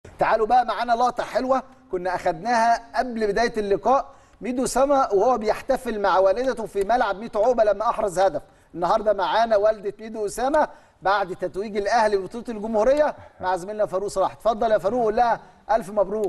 تعالوا بقى معانا لقطه حلوه كنا اخدناها قبل بدايه اللقاء ميدو سما وهو بيحتفل مع والدته في ملعب ميتو عقبه لما احرز هدف النهارده معانا والده ميدو اسامه بعد تتويج الاهلي ببطوله الجمهوريه مع زميلنا فاروق صلاح اتفضل يا فاروق قول لها الف مبروك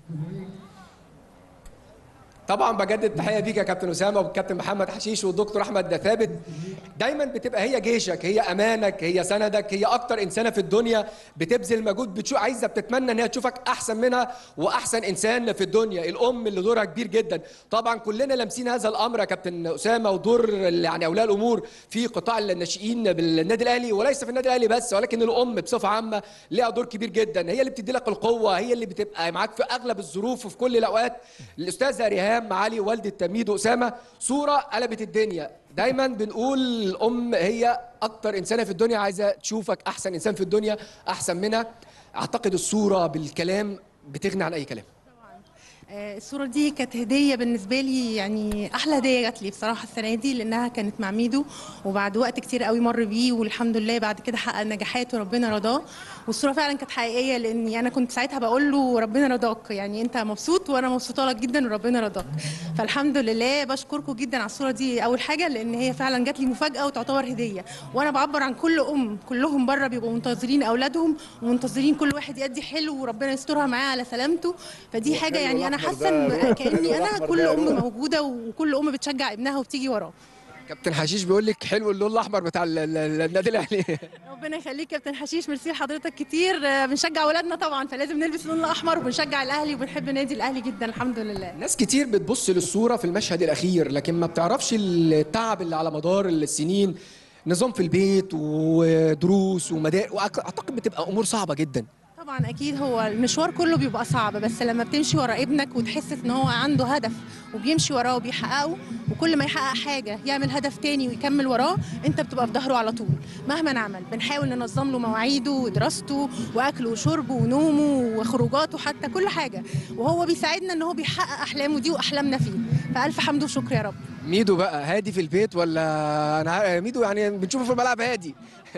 طبعا بجدد التحيه بيك يا كابتن اسامه والكابتن محمد حشيش والدكتور احمد ثابت دايما بتبقى هي جيشك هي امانك هي سندك هي اكتر انسانه في الدنيا بتبذل مجهود بتشوف عايزه بتتمنى ان هي تشوفك احسن منها واحسن انسان في الدنيا الام اللي دورها كبير جدا طبعا كلنا لامسين هذا الامر يا كابتن اسامه ودور يعني اولياء الامور في قطاع الناشئين بالنادي الاهلي وليس في النادي الاهلي بس ولكن الام بصفه عامه ليها دور كبير جدا هي اللي بتدي لك القوه هي اللي بتبقى معاك في اغلب الظروف وفي كل الاوقات الاستاذه ريهام معالي والده تميد اسامه صوره قلبت الدنيا دايما بنقول الام هي اكتر انسانه في الدنيا عايزه تشوفك احسن انسان في الدنيا احسن منها اعتقد الصوره بالكلام بتغني عن اي كلام آه، الصورة دي كانت هدية بالنسبة لي يعني أحلى هدية جات لي بصراحة السنة دي لأنها كانت مع ميدو وبعد وقت كتير قوي مر بيه والحمد لله بعد كده حقق نجاحات وربنا رضاه والصورة فعلا كانت حقيقية لأني أنا كنت ساعتها بقول له ربنا رضاك يعني أنت مبسوط وأنا مبسوطة لك جدا وربنا رضاك فالحمد لله بشكركم جدا على الصورة دي أول حاجة لأن هي فعلا جات لي مفاجأة وتعتبر هدية وأنا بعبر عن كل أم كلهم بره بيبقوا منتظرين أولادهم ومنتظرين كل واحد يأدي حلو وربنا يسترها معاه على سلامته فدي حاجة يعني أنا حاسة إن كأني أنا كل أم موجودة وكل أم بتشجع ابنها وبتيجي وراه كابتن حشيش بيقول لك حلو اللون الاحمر بتاع ال- ال- النادي الاهلي ربنا يخليك كابتن حشيش ميرسي لحضرتك كتير آه، بنشجع ولادنا طبعا فلازم نلبس اللون الاحمر وبنشجع الاهلي وبنحب نادي الاهلي جدا الحمد لله ناس كتير بتبص للصوره في المشهد الاخير لكن ما بتعرفش التعب اللي على مدار السنين نظام في البيت ودروس ومدارس واعتقد بتبقى امور صعبه جدا طبعا اكيد هو المشوار كله بيبقى صعب بس لما بتمشي ورا ابنك وتحس ان هو عنده هدف وبيمشي وراه وبيحققه وكل ما يحقق حاجه يعمل هدف تاني ويكمل وراه انت بتبقى في ظهره على طول مهما نعمل بنحاول ننظم له مواعيده ودراسته واكله وشربه ونومه وخروجاته حتى كل حاجه وهو بيساعدنا ان هو بيحقق احلامه دي واحلامنا فيه فالف حمد وشكر يا رب ميدو بقى هادي في البيت ولا انا عارف- ميدو يعني بنشوفه في الملعب هادي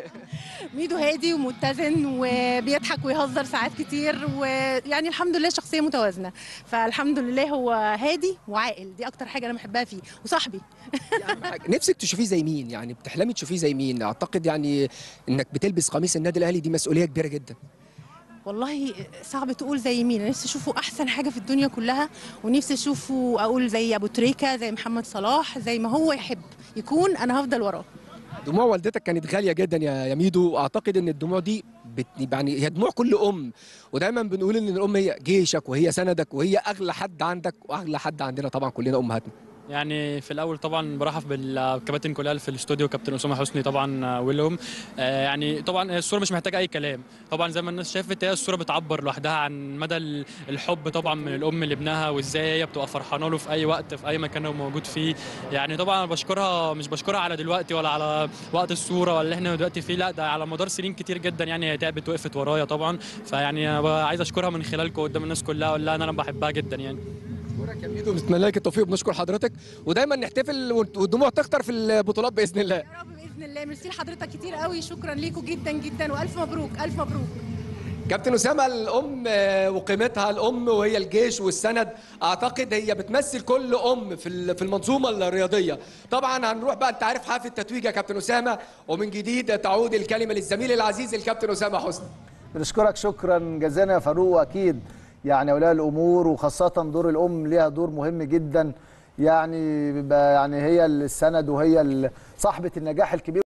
ميدو هادي ومتزن وبيضحك ويهزر ساعات كتير ويعني الحمد لله شخصيه متوازنه فالحمد لله هو هادي وعاقل دي اكتر حاجه انا بحبها فيه وصاحبي أهم حاجة. نفسك تشوفيه زي مين يعني بتحلمي تشوفيه زي مين اعتقد يعني انك بتلبس قميص النادي الاهلي دي مسؤوليه كبيره جدا والله صعب تقول زي مين انا نفسي اشوفه احسن حاجه في الدنيا كلها ونفسي اشوفه اقول زي ابو تريكه زي محمد صلاح زي ما هو يحب يكون انا هفضل وراه دموع والدتك كانت غاليه جدا يا يا ميدو واعتقد ان الدموع دي بت... يعني هي دموع كل ام ودايما بنقول ان الام هي جيشك وهي سندك وهي اغلى حد عندك واغلى حد عندنا طبعا كلنا امهاتنا يعني في الاول طبعا برحب بالكباتن كلها في الاستوديو كابتن اسامه حسني طبعا ولهم آه، يعني طبعا الصوره مش محتاجه اي كلام طبعا زي ما الناس شافت هي الصوره بتعبر لوحدها عن مدى ال- الحب طبعا من الام لابنها وازاي هي بتبقى فرحانه له في اي وقت في اي مكان هو موجود فيه يعني طبعا أنا بشكرها مش بشكرها على دلوقتي ولا على وقت الصوره ولا اللي احنا دلوقتي فيه لا ده على مدار سنين كتير جدا يعني هي تعبت وقفت ورايا طبعا فيعني أنا بقى عايز اشكرها من خلالكم قدام الناس كلها اقول لها ان انا بحبها جدا يعني بنشكرك يا ميدو بنتمنى لك التوفيق وبنشكر حضرتك ودايما نحتفل والدموع تكتر في البطولات باذن الله يا رب باذن الله ميرسي لحضرتك كتير قوي شكرا ليكم جدا جدا والف مبروك الف مبروك كابتن اسامه الام آه، وقيمتها الام وهي الجيش والسند اعتقد هي بتمثل كل ام في ال- في المنظومه الرياضيه طبعا هنروح بقى انت عارف حافل التتويج يا كابتن اسامه ومن جديد تعود الكلمه للزميل العزيز الكابتن اسامه حسني بنشكرك شكرا جزيلا يا فاروق واكيد يعني اولياء الامور وخاصه دور الام ليها دور مهم جدا يعني بيبقى يعني هي السند وهي ال- صاحبه النجاح الكبير